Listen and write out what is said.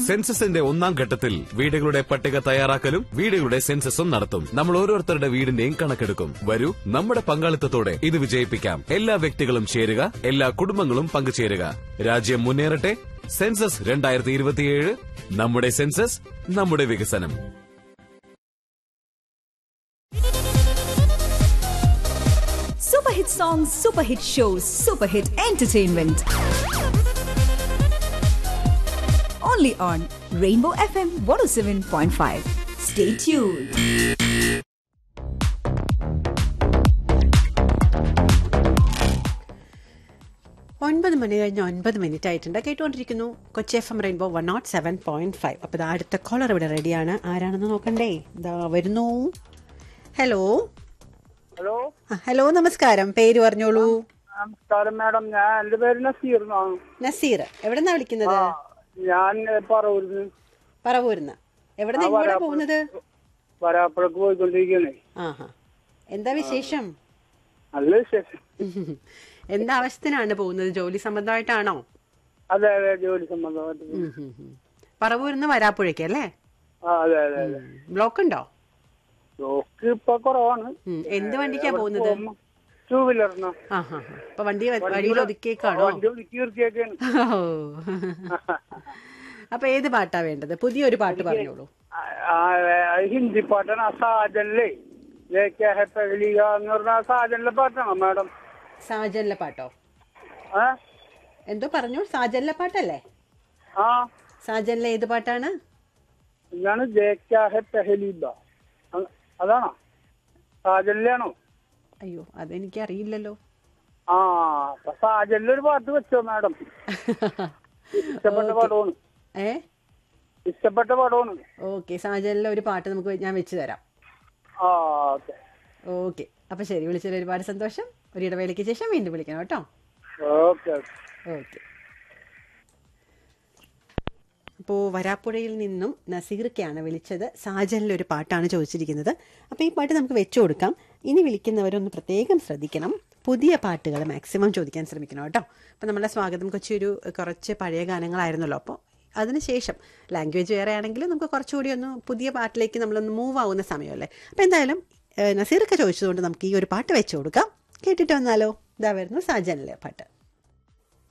സെൻസസിന്റെ ഒന്നാം ഘട്ടത്തിൽ വീടുകളുടെ പട്ടിക തയ്യാറാക്കലും വീടുകളുടെ സെൻസസും നടത്തും നമ്മൾ ഓരോരുത്തരുടെ വീടിന്റെയും കണക്കെടുക്കും വരൂ നമ്മുടെ പങ്കാളിത്തത്തോടെ ഇത് വിജയിപ്പിക്കാം എല്ലാ വ്യക്തികളും ചേരുക എല്ലാ കുടുംബങ്ങളും പങ്കുചേരുക രാജ്യം മുന്നേറട്ടെ സെൻസസ് രണ്ടായിരത്തി ഇരുപത്തിയേഴ് നമ്മുടെ സെൻസസ് നമ്മുടെ വികസനം Super hit songs, super hit shows, super hit entertainment. Only on Rainbow FM 107.5. Stay tuned. ഒൻപത് മണി കഴിഞ്ഞ് ഒൻപത് മിനിറ്റ് ആയിട്ടുണ്ട് കേട്ടുകൊണ്ടിരിക്കുന്നു Kochi F M rainbow one naught seven point five അപ്പോൾ ഇതാ അടുത്ത കോളർ ഇവിടെ റെഡിയാണ് ആരാണെന്ന് നോക്കണ്ടേ ഇതാ വരുന്നു ഹലോ ഹലോ ആ, ഹലോ നമസ്കാരം പേര് പറഞ്ഞോളൂ നമസ്കാരം മാഡം ഞാൻ എന്റെ പേര് നസീർ എന്നാണ് നസീർ എവിടെന്നാ വിളിക്കുന്നത് ആ, ഞാൻ പറവൂരിന്ന് പറവൂർന്ന് എവിടെന്നാ ഇങ്ങോട്ടാ പോകുന്നത് വരാപ്പുഴക്ക് പോയിക്കൊണ്ടിരിക്കണേ ആഹാ എന്താ വിശേഷം നല്ല വിശേഷം എന്താ ആവശ്യത്തിനാണ് പോകുന്നത് ജോലി സംബന്ധമായിട്ടാണോ അതെ അതെ ജോലി സംബന്ധമായിട്ട് ഉം, ഉം, ഉം. പറവൂർന്ന് വരാപ്പുഴയ്ക്ക് അല്ലേ ആ അതെ അതെ അതെ ബ്ലോക്ക് ഉണ്ടോ ബ്ലോക്ക് ഇപ്പൊ കുറവാണ് ഉം, എന്ത് വണ്ടിക്കാ പോകുന്നത് ടൂ വീലറിന് ആ ഹാ അപ്പൊ വണ്ടി വ- വഴിയിൽ ഒതുക്കിയേക്കാണോ വണ്ടി ഒതുക്കി നിർത്തിയേക്കാണ് ഓ. അപ്പൊ ഏത് പാട്ടാ വേണ്ടത് പുതിയൊരു പാട്ട് പറഞ്ഞോളൂ ആ, ആ, ഹിന്ദി പാട്ടാണ് ആ സാജനിലെ ജയിക്കാ ഹെ പെഹലിക എന്ന് പറഞ്ഞ ആ സാജനിലെ പാട്ടാണോ മാഡം സാജനിലെ പാട്ടോ ആ എന്തോ പറഞ്ഞു സാജനിലെ പാട്ടല്ലേ ആ സാജനിലെ ഏത് പാട്ടാണ് എന്താണ് ജയിക്കാ ഹെ പെഹലിബ അ- അതാണോ സാജനിലാണോ അയ്യോ അതെനിക്ക് അറിയില്ലല്ലോ ആ അപ്പൊ സാജനിലൊരു പാട്ട് വെച്ചോ മാഡം ഇഷ്ടപ്പെട്ട പടമാണ് ഏ ഇഷ്ടപ്പെട്ട പടമാണ് ഓക്കെ സാജനിലെ ഒരു പാട്ട് നമുക്ക് ഞാൻ വെച്ച് തരാം ആ ഓക്കെ ഓക്കെ അപ്പൊ ശരി വിളിച്ചതിൽ ഒരുപാട് സന്തോഷം ഒരു ഇടവേളയ്ക്ക് ശേഷം വീണ്ടും വിളിക്കണം കേട്ടോ ഓക്കെ ഓക്കെ ഓക്കെ അപ്പോൾ വരാപ്പുഴയിൽ നിന്നും നസീർക്കാണ് വിളിച്ചത് സാജനിലെ ഒരു പാട്ടാണ് ചോദിച്ചിരിക്കുന്നത് അപ്പോൾ ഈ പാട്ട് നമുക്ക് വെച്ചു കൊടുക്കാം ഇനി വിളിക്കുന്നവരൊന്ന് പ്രത്യേകം ശ്രദ്ധിക്കണം പുതിയ പാട്ടുകൾ മാക്സിമം ചോദിക്കാൻ ശ്രമിക്കണം കേട്ടോ അപ്പോൾ നമ്മുടെ സ്വാഗതം കൊച്ചി ഒരു കുറച്ച് പഴയ ഗാനങ്ങളായിരുന്നല്ലോ അപ്പോൾ അതിനുശേഷം ലാംഗ്വേജ് വേറെ ആണെങ്കിലും നമുക്ക് കുറച്ചുകൂടി ഒന്ന് പുതിയ പാട്ടിലേക്ക് നമ്മളൊന്ന് മൂവ് ആവുന്ന സമയമല്ലേ അപ്പോൾ എന്തായാലും ഏഹ്, നസീർക്ക് ചോദിച്ചതുകൊണ്ട് നമുക്ക് ഈ ഒരു പാട്ട് വെച്ചു കൊടുക്കാം കേട്ടിട്ട് വന്നാലോ ഇതാ വരുന്നു സാജനിലെ പാട്ട്